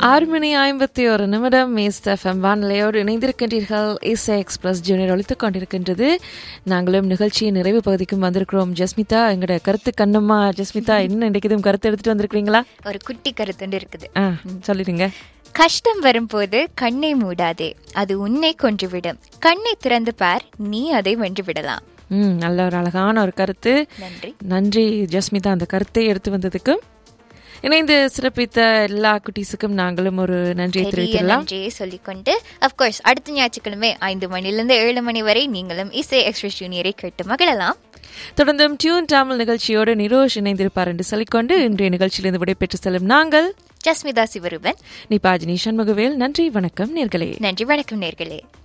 ஆறு மணி ஐம்பத்தி ஒரு நிமிடம் மேஸ்ட் எஃப்எம் வானிலையோடு இணைந்திருக்கின்றீர்கள் இசை எக்ஸ்பிரஸ் ஜூனியர் ஒழித்துக் கொண்டிருக்கின்றது நாங்களும் நிகழ்ச்சியின் நிறைவு பகுதிக்கும் வந்திருக்கிறோம் ஜஸ்மிதா எங்களோட கருத்து கண்ணம்மா ஜஸ்மிதா என்ன இன்றைக்கு எதுவும் கருத்து எடுத்துட்டு வந்திருக்கீங்களா ஒரு குட்டி கருத்துண்டு இருக்குது ஆ சொல்லிடுங்க கஷ்டம் வரும்போது கண்ணை மூடாதே அது உன்னை கொன்றுவிடும் கண்ணை திறந்து பார் நீ அதை வென்று விடலாம் ம் நல்ல ஒரு அழகான ஒரு கருத்து நன்றி நன்றி ஜஸ்மிதா அந்த கருத்தை எடுத்து வந்ததுக்கு இணைந்து சிறப்பித்த எல்லா குட்டீஸுக்கும் நாங்களும் ஒரு நன்றியை பெரிய தெரிவித்துள்ளலாம் நன்றியை சொல்லிக்கொண்டு அப்கோர்ஸ் அடுத்த ஞாயிற்றுக்கிழமை ஐந்து மணிலிருந்து ஏழு மணி வரை நீங்களும் இசை எக்ஸ்பிரஸ் ஜூனியரை கேட்டு மகிழலாம் தொடர்ந்தும் டியூன் தமிழ் நிகழ்ச்சியோடு நிரோஷ் இணைந்திருப்பார் என்று சொல்லிக்கொண்டு இன்றைய நிகழ்ச்சியிலிருந்து விடைபெற்று செல்லும் நாங்கள் ஜஸ்மிதா சிவரூபன் நிபாஜினி சண்முகவேல் நன்றி வணக்கம் நேர்களே நன்றி வணக்கம் நேர்களே